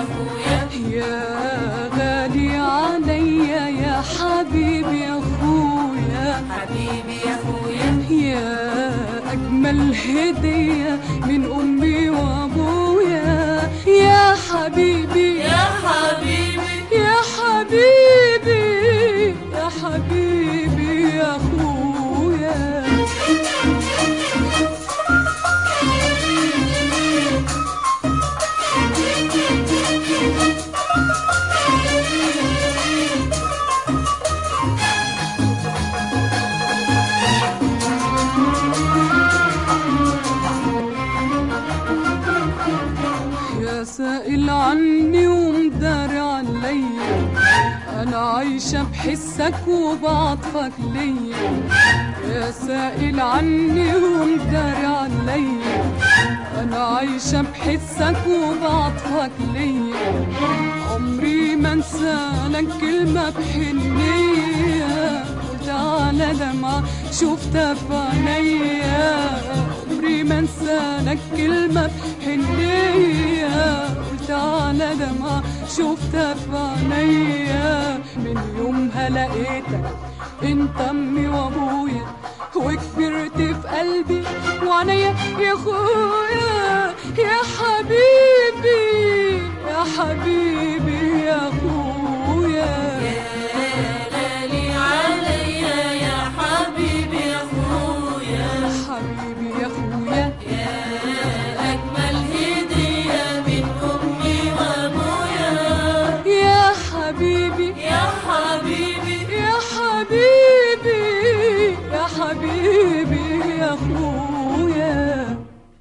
اخويا يا غالي عليا يا حبيبي يا اخويا حبيبي يا اخويا يا اجمل هديه من امي وابويا يا حبيبي يا حبيبي يا حبيبي يا حبيبي يا اخويا يا سائل عني ومدار عليا انا عايشه بحسك وبعطفك ليا يا سائل عني ومدار عليا انا عايشه بحسك وبعطفك ليا عمري ما انسى لك كلمه بحنيه قلت على دمعه شفتها في عينيا عمري ما انسى لك كلمه بحنيه قلت على دمعه شفتها في عينيا من يومها لقيتك انت امي وابويا وكبرت في قلبي وعينيا يا اخويا يا حبيبي يا حبيبي يا اخويا يا غالي عليا يا حبيبي يا اخويا حبيبي يا اخويا يا اجمل هديه من امي وابويا يا حبيبي يا حبيبي يا حبيبي يا حبيبي يا اخويا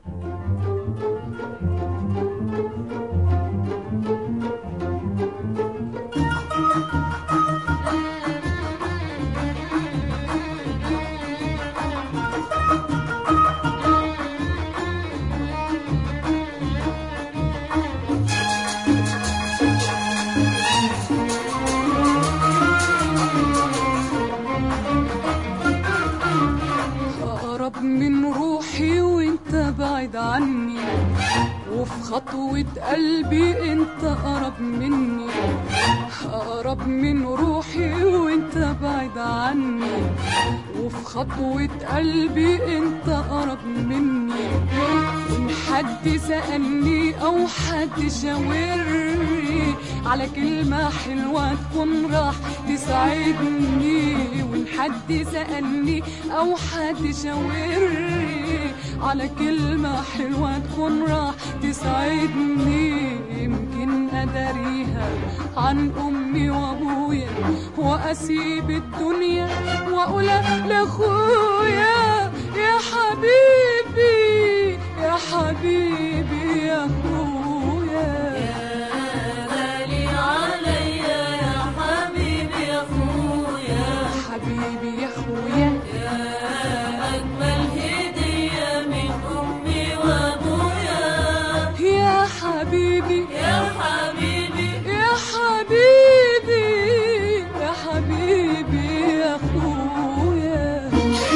أقرب من روحي وانت بعيد عني وفي خطوة قلبي انت أقرب مني أقرب من روحي وانت بعيد عني وفي خطوة قلبي انت أقرب مني إن حد سألني أو حد شاورني على كلمة حلوة تكون راح تسعدني وإن حد سألني أو حد شاورني على كلمة حلوة تكون راح تسعدني يمكن أداريها عن أمي وأبويا وأسيب الدنيا وأقول لأخويا يا حبيبي يا حبيبي يا أخويا يا غالي عليا يا حبيبي يا اخويا حبيبي يا أخويا يا اجمل هديه من امي وابويا يا حبيبي يا حبيبي يا حبيبي يا حبيبي يا أخويا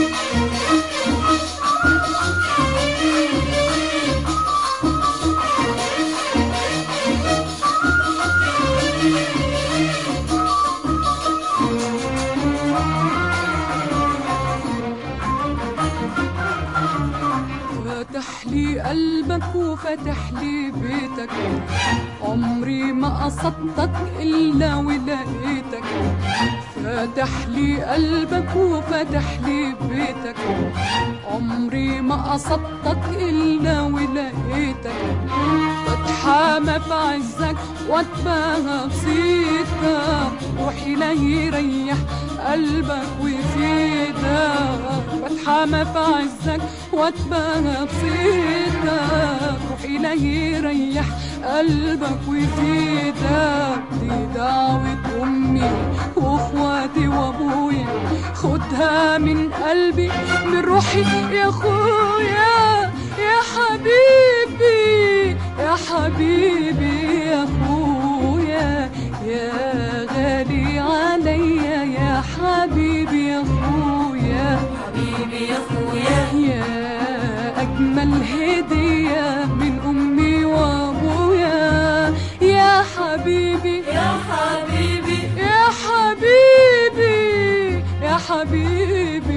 فتح لي قلبك وفتح لي بيتك عمري ما قصدتك إلا ولقيتك فتح لي قلبك وفتح لي بيتك عمري ما قصدتك إلا ولقيتك بتحامى في عزك واتباهى بصيتك روحي لا يريح قلبك ويفيدك بتحامى في عزك واتباهى بصيتك روحي لا يريح قلبك ويفيدك دي دعوة أمي وإخواتي وأبويا خدها من قلبي من روحي يا أخويا يا حبيبي يا حبيبي يا أخويا يا غالي عليا يا حبيبي يا أخويا حبيبي يا اخويا يا أجمل هدية من أمي وأبويا يا حبيبي يا حبيبي يا حبيبي يا حبيبي